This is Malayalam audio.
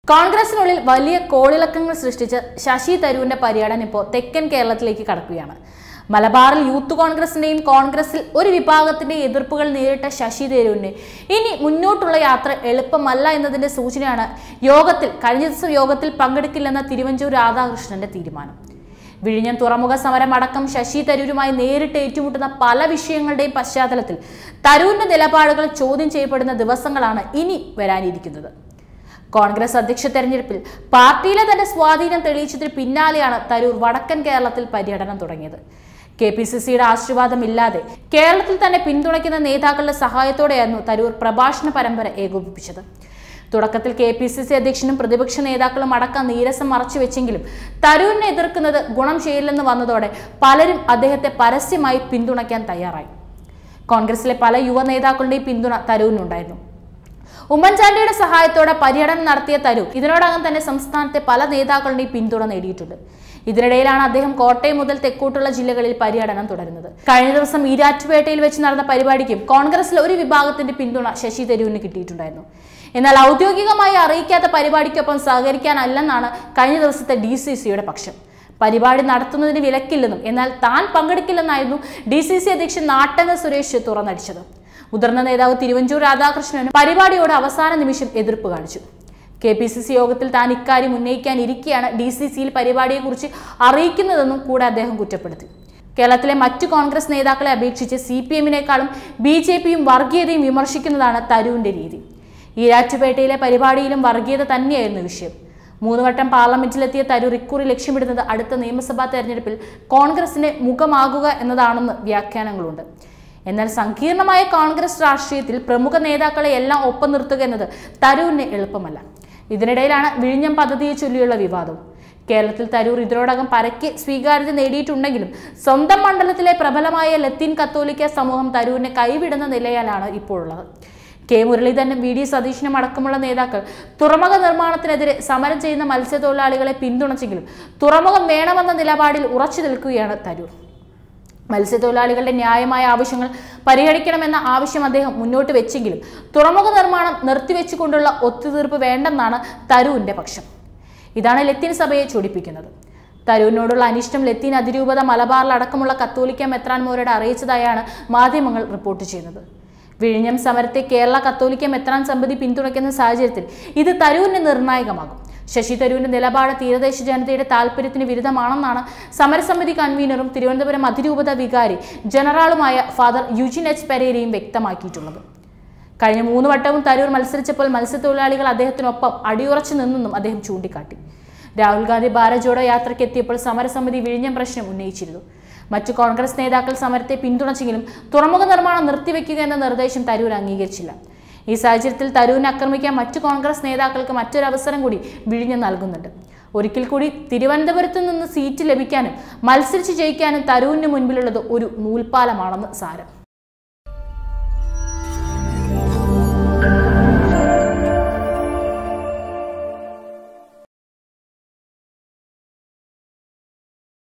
കോൺഗ്രസിനുള്ളിൽ വലിയ കോളിളക്കങ്ങൾ സൃഷ്ടിച്ച് ശശി തരൂരിന്റെ പര്യടനം ഇപ്പോൾ തെക്കൻ കേരളത്തിലേക്ക് കടക്കുകയാണ് മലബാറിൽ യൂത്ത് കോൺഗ്രസിന്റെയും കോൺഗ്രസിൽ ഒരു വിഭാഗത്തിന്റെ എതിർപ്പുകൾ നേരിട്ട ശശി തരൂരിന് ഇനി മുന്നോട്ടുള്ള യാത്ര എളുപ്പമല്ല എന്നതിന്റെ സൂചനയാണ് യോഗത്തിൽ കഴിഞ്ഞ ദിവസം യോഗത്തിൽ പങ്കെടുക്കില്ലെന്ന തിരുവഞ്ചൂർ രാധാകൃഷ്ണന്റെ തീരുമാനം വിഴിഞ്ഞം തുറമുഖ സമരം അടക്കം ശശി തരൂരുമായി നേരിട്ട് ഏറ്റുമുട്ടുന്ന പല വിഷയങ്ങളുടെയും പശ്ചാത്തലത്തിൽ തരൂരിന്റെ നിലപാടുകൾ ചോദ്യം ചെയ്യപ്പെടുന്ന ദിവസങ്ങളാണ് ഇനി വരാനിരിക്കുന്നത് കോൺഗ്രസ് അധ്യക്ഷ തെരഞ്ഞെടുപ്പിൽ പാർട്ടിയിലെ തന്റെ സ്വാധീനം തെളിയിച്ചതിന് പിന്നാലെയാണ് തരൂർ വടക്കൻ കേരളത്തിൽ പര്യടനം തുടങ്ങിയത് കെ പി സി സിയുടെ ആശീർവാദമില്ലാതെ കേരളത്തിൽ തന്നെ പിന്തുണയ്ക്കുന്ന നേതാക്കളുടെ സഹായത്തോടെയായിരുന്നു തരൂർ പ്രഭാഷണ പരമ്പര ഏകോപിപ്പിച്ചത് തുടക്കത്തിൽ കെ പി സി സി അധ്യക്ഷനും പ്രതിപക്ഷ നേതാക്കളും അടക്കം നീരസം മറച്ചുവെച്ചെങ്കിലും തരൂരിനെ എതിർക്കുന്നത് ഗുണം ചെയ്യില്ലെന്ന് വന്നതോടെ പലരും അദ്ദേഹത്തെ പരസ്യമായി പിന്തുണയ്ക്കാൻ തയ്യാറായി കോൺഗ്രസിലെ പല യുവ നേതാക്കളുടെയും പിന്തുണ തരൂരിനുണ്ടായിരുന്നു ഉമ്മൻചാണ്ടിയുടെ സഹായത്തോടെ പര്യടനം നടത്തിയ തരൂർ ഇതിനോടകം തന്നെ സംസ്ഥാനത്തെ പല നേതാക്കളുടെയും പിന്തുണ നേടിയിട്ടുണ്ട് ഇതിനിടയിലാണ് അദ്ദേഹം കോട്ടയം മുതൽ തെക്കോട്ടുള്ള ജില്ലകളിൽ പര്യടനം തുടരുന്നത് കഴിഞ്ഞ ദിവസം ഈരാറ്റുപേട്ടയിൽ വെച്ച് നടന്ന പരിപാടിക്കും കോൺഗ്രസിലെ ഒരു വിഭാഗത്തിന്റെ പിന്തുണ ശശി തരൂരിന് കിട്ടിയിട്ടുണ്ടായിരുന്നു എന്നാൽ ഔദ്യോഗികമായി അറിയിക്കാത്ത പരിപാടിക്കൊപ്പം സഹകരിക്കാനല്ലെന്നാണ് കഴിഞ്ഞ ദിവസത്തെ ഡി സി സിയുടെ പക്ഷം പരിപാടി നടത്തുന്നതിന് വിലക്കില്ലെന്നും എന്നാൽ താൻ പങ്കെടുക്കില്ലെന്നായിരുന്നു ഡി സി സി അധ്യക്ഷൻ നാട്ടങ്ങ സുരേഷ് തുറന്നടിച്ചത് മുതിർന്ന നേതാവ് തിരുവഞ്ചൂർ രാധാകൃഷ്ണനും പരിപാടിയോട് അവസാന നിമിഷം എതിർപ്പ് കാണിച്ചു കെ പി സി സി യോഗത്തിൽ താൻ ഇക്കാര്യം ഉന്നയിക്കാനിരിക്കെയാണ് ഡി സി സിയിൽ പരിപാടിയെക്കുറിച്ച് അറിയിക്കുന്നതെന്നും കൂടെ അദ്ദേഹം കുറ്റപ്പെടുത്തി കേരളത്തിലെ മറ്റു കോൺഗ്രസ് നേതാക്കളെ അപേക്ഷിച്ച് സി പി എമ്മിനേക്കാളും ബി ജെ പിയും വർഗീയതയും വിമർശിക്കുന്നതാണ് തരൂരിന്റെ രീതി ഈരാറ്റുപേട്ടയിലെ പരിപാടിയിലും വർഗീയത തന്നെയായിരുന്നു വിഷയം മൂന്ന് വട്ടം പാർലമെന്റിലെത്തിയ തരൂർ ഇക്കുറി ലക്ഷ്യമിടുന്നത് അടുത്ത നിയമസഭാ തെരഞ്ഞെടുപ്പിൽ കോൺഗ്രസിന്റെ മുഖമാകുക എന്നതാണെന്ന് വ്യാഖ്യാനങ്ങളുണ്ട് എന്നാൽ സങ്കീർണമായ കോൺഗ്രസ് രാഷ്ട്രീയത്തിൽ പ്രമുഖ നേതാക്കളെ എല്ലാം ഒപ്പം നിർത്തുക എന്നത് തരൂരിന് എളുപ്പമല്ല ഇതിനിടയിലാണ് വിഴിഞ്ഞം പദ്ധതിയെ ചൊല്ലിയുള്ള വിവാദവും കേരളത്തിൽ തരൂർ ഇതിനോടകം പരക്കെ സ്വീകാര്യത നേടിയിട്ടുണ്ടെങ്കിലും സ്വന്തം മണ്ഡലത്തിലെ പ്രബലമായ ലത്തീൻ കത്തോലിക്ക സമൂഹം തരൂരിനെ കൈവിടുന്ന നിലയിലാണ് ഇപ്പോഴുള്ളത് കെ മുരളീധരനും വി ഡി സതീശനും അടക്കമുള്ള നേതാക്കൾ തുറമുഖ നിർമ്മാണത്തിനെതിരെ സമരം ചെയ്യുന്ന മത്സ്യത്തൊഴിലാളികളെ പിന്തുണച്ചെങ്കിലും തുറമുഖം വേണമെന്ന നിലപാടിൽ ഉറച്ചു നിൽക്കുകയാണ് തരൂർ മത്സ്യത്തൊഴിലാളികളുടെ ന്യായമായ ആവശ്യങ്ങൾ പരിഗണിക്കണമെന്ന ആവശ്യം അദ്ദേഹം മുന്നോട്ട് വെച്ചെങ്കിലും തുറമുഖ നിർമ്മാണം നിർത്തിവെച്ചുകൊണ്ടുള്ള ഒത്തുതീർപ്പ് വേണ്ടെന്നാണ് തരൂരിന്റെ പക്ഷം ഇതാണ് ലത്തീൻ സഭയെ ചൊടിപ്പിക്കുന്നത് തരൂരിനോടുള്ള അനിഷ്ടം ലത്തീൻ അതിരൂപത മലബാറിലടക്കമുള്ള കത്തോലിക്ക മെത്രാൻമാരോട് അറിയിച്ചതായാണ് മാധ്യമങ്ങൾ റിപ്പോർട്ട് ചെയ്യുന്നത് വിഴിഞ്ഞം സമരത്തെ കേരള കത്തോലിക്ക മെത്രാൻ സമിതി പിന്തുണയ്ക്കുന്ന സാഹചര്യത്തിൽ ഇത് തരൂരിന് നിർണായകമാകും ശശി തരൂരിന്റെ നിലപാട് തീരദേശ ജനതയുടെ താല്പര്യത്തിന് വിരുദ്ധമാണെന്നാണ് സമരസമിതി കൺവീനറും തിരുവനന്തപുരം അതിരൂപത വികാരി ജനറാളുമായ ഫാദർ യുജിൻ എച്ച് പെരേരയും വ്യക്തമാക്കിയിട്ടുള്ളത് കഴിഞ്ഞ മൂന്ന് വട്ടവും തരൂർ മത്സരിച്ചപ്പോൾ മത്സ്യത്തൊഴിലാളികൾ അദ്ദേഹത്തിനൊപ്പം അടിയുറച്ചു നിന്നെന്നും അദ്ദേഹം ചൂണ്ടിക്കാട്ടി രാഹുൽ ഗാന്ധി ഭാരത് ജോഡോ യാത്രയ്ക്ക് എത്തിയപ്പോൾ സമരസമിതി വിഴിഞ്ഞം പ്രശ്നം ഉന്നയിച്ചിരുന്നു മറ്റു കോൺഗ്രസ് നേതാക്കൾ സമരത്തെ പിന്തുണച്ചെങ്കിലും തുറമുഖ നിർമ്മാണം നിർത്തിവെക്കുക എന്ന നിർദ്ദേശം തരൂർ അംഗീകരിച്ചില്ല ഈ സാഹചര്യത്തിൽ തരൂരിനെ ആക്രമിക്കാൻ മറ്റു കോൺഗ്രസ് നേതാക്കൾക്ക് മറ്റൊരു അവസരം കൂടി വിഴിഞ്ഞം നൽകുന്നുണ്ട് ഒരിക്കൽ കൂടി തിരുവനന്തപുരത്ത് നിന്ന് സീറ്റ് ലഭിക്കാനും മത്സരിച്ച് ജയിക്കാനും തരൂരിന് മുൻപിലുള്ളത് ഒരു നൂൽപ്പാലമാണെന്ന് സാരം